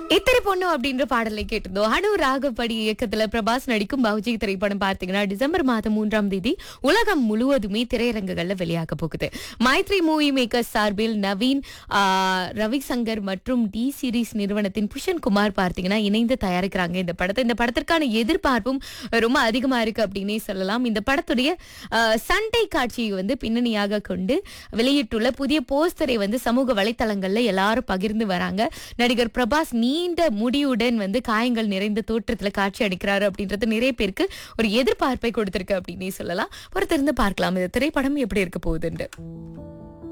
இத்திரை பொண்ணு அப்படின்ற பாடலை கேட்டிருந்தோம் அனு ராகப்படி இயக்கத்துல பிரபாஸ் நடிக்கும் பௌஜி திரைப்படம் பார்த்தீங்கன்னா டிசம்பர் மாதம் மூன்றாம் தேதி உலகம் முழுவதுமே திரையரங்குகள்ல வெளியாக போகுது மைத்ரி மூவி மேக்கர்ஸ் சார்பில் நவீன் ஆ, ரவிசங்கர் மற்றும் டி சீரிஸ் நிறுவனத்தின் புஷன் குமார் பார்த்தீங்கன்னா இணைந்து தயாரிக்கிறாங்க இந்த படத்தை இந்த படத்திற்கான எதிர்பார்ப்பும் ரொம்ப அதிகமா இருக்கு அப்படின்னே சொல்லலாம் இந்த படத்துடைய ஆ, சண்டை காட்சியை வந்து பின்னணியாக கொண்டு வெளியிட்டுள்ள புதிய போஸ்டரை வந்து சமூக வலைத்தளங்கள்ல எல்லாரும் பகிர்ந்து வராங்க நடிகர் பிரபாஸ் நீண்ட முடியுடன் வந்து காயங்கள் நிறைந்த தோற்றத்துல காட்சி அளிக்கிறாரு அப்படின்றது நிறைய பேருக்கு ஒரு எதிர்பார்ப்பை கொடுத்திருக்கு அப்படின்னே சொல்லலாம் பொறுத்திருந்து பார்க்கலாம் இந்த திரைப்படம் எப்படி இருக்க போகுதுன்னு